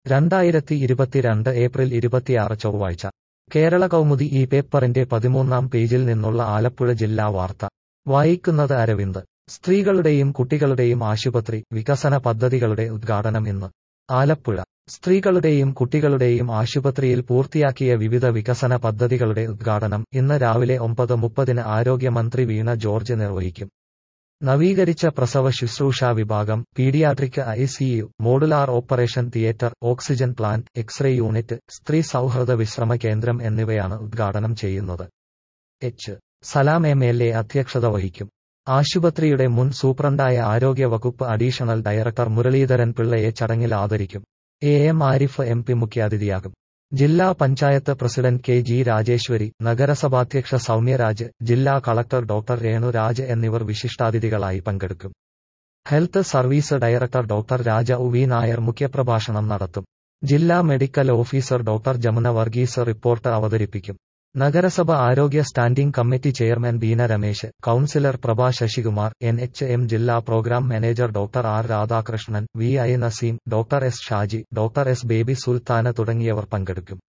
രണ്ടായിരത്തി ഇരുപത്തിരണ്ട് ഏപ്രിൽ ഇരുപത്തിയാറ് ചൊവ്വാഴ്ച കേരള കൗമുദി ഈ പേപ്പറിന്റെ പതിമൂന്നാം പേജിൽ നിന്നുള്ള ആലപ്പുഴ ജില്ലാ വാർത്ത വായിക്കുന്നത് അരവിന്ദ് സ്ത്രീകളുടെയും കുട്ടികളുടെയും ആശുപത്രി വികസന പദ്ധതികളുടെ ഉദ്ഘാടനം ഇന്ന് ആലപ്പുഴ സ്ത്രീകളുടെയും കുട്ടികളുടെയും ആശുപത്രിയിൽ പൂർത്തിയാക്കിയ വിവിധ വികസന പദ്ധതികളുടെ ഉദ്ഘാടനം ഇന്ന് രാവിലെ ഒമ്പത് മുപ്പതിന് ആരോഗ്യമന്ത്രി വീണ ജോർജ് നിർവഹിക്കും നവീകരിച്ച പ്രസവ ശുശ്രൂഷ വിഭാഗം paediatric ICU modular operation theatre oxygen plant x-ray unit സ്ത്രീ സൗഹൃദ വിശ്രമ കേന്ദ്രം എന്നിവയാണ് ഉദ്ഘാടനം ചെയ്യുന്നത് H Salam M L A അധ്യക്ഷത വഹിക്കും ആശുപത്രിയുടെ മുൻ സൂപ്രണ്ടായ ആരോഗ്യ വകുപ്പ് അഡീഷണൽ ഡയറക്ടർ മുരളീധരൻ പിള്ളയെ ചടങ്ങിൽ ആദരിക്കും A M Arif M P മുഖ്യാതിഥിയാകും ജില്ലാ panchayat president K G Rajeswari നഗരസഭാധ്യക്ഷ സൗമ്യരാജ് ജില്ലാ കളക്ടർ ഡോക്ടർ രേണുരാജ് എന്നിവർ വിശിഷ്ടാതിഥികളായി പങ്കെടുക്കും health service director doctor Raja ഉ വി നായർ മുഖ്യപ്രഭാഷണം നടത്തും ജില്ലാ medical officer doctor Jamuna Varghese report അവതരിപ്പിക്കും നഗരസഭ ആരോഗ്യ standing committee chairman Beena Ramesh councillor Prabha Sasikumar N H M ജില്ലാ programme manager doctor R Radhakrishnan V I Naseem doctor S Shaji doctor S baby Sultana തുടങ്ങിയവർ പങ്കെടുക്കും